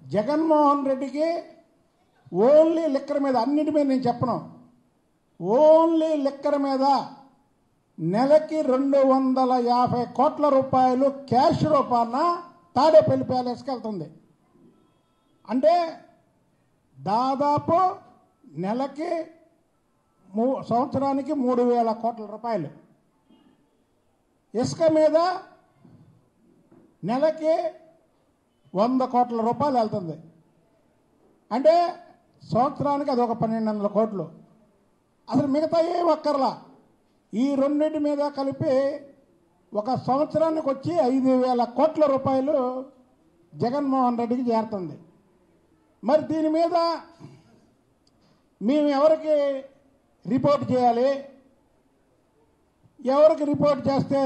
జగన్మోహన్ రెడ్డికి only liquor మీద అన్నిటి మీద నేను చెప్పను ఓన్లీ లిక్కర్ మీద నెలకి రెండు వందల యాభై కోట్ల రూపాయలు క్యాష్ రూపాన తాడేపల్లి ప్యాలెస్కి వెళ్తుంది అంటే దాదాపు నెలకి మూ సంవత్సరానికి మూడు వేల కోట్ల రూపాయలు ఇసుక మీద నెలకి వంద కోట్ల రూపాయలు వెళ్తుంది అంటే సంవత్సరానికి అది ఒక పన్నెండు వందల కోట్లు అసలు మిగతా ఏం అక్కర్లా ఈ రెండింటి మీద కలిపి ఒక సంవత్సరానికి వచ్చి ఐదు వేల కోట్ల రూపాయలు జగన్మోహన్ రెడ్డికి చేరుతుంది మరి దీని మీద మేము ఎవరికి రిపోర్ట్ చేయాలి ఎవరికి రిపోర్ట్ చేస్తే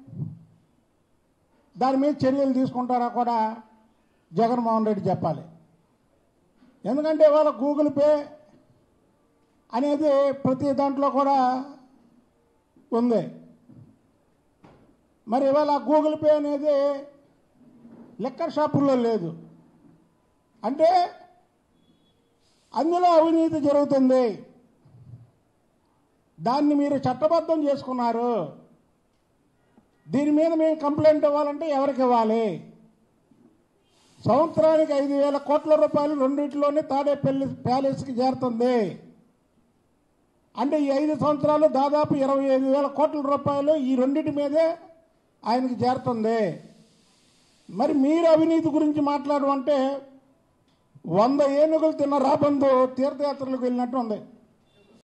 దాని మీద చర్యలు తీసుకుంటారా కూడా జగన్మోహన్ రెడ్డి చెప్పాలి ఎందుకంటే ఇవాళ గూగుల్ పే అనేది ప్రతి దాంట్లో కూడా ఉంది మరి ఇవాళ గూగుల్ పే అనేది లిక్కర్ షాపుల్లో లేదు అంటే అందులో అవినీతి జరుగుతుంది దాన్ని మీరు చట్టబద్ధం చేసుకున్నారు దీని మీద మేము కంప్లైంట్ ఇవ్వాలంటే ఎవరికి ఇవ్వాలి సంవత్సరానికి ఐదు వేల కోట్ల రూపాయలు రెండింటిలోనే తాడేపల్లి ప్యాలెస్కి చేరుతుంది అంటే ఈ ఐదు సంవత్సరాలు దాదాపు ఇరవై ఐదు వేల కోట్ల రూపాయలు ఈ రెండింటి మీదే ఆయనకి చేరుతుంది మరి మీరు అవినీతి గురించి మాట్లాడమంటే వంద ఏనుగులు తిన్న రాబందు తీర్థయాత్రలకు వెళ్ళినట్టు ఉంది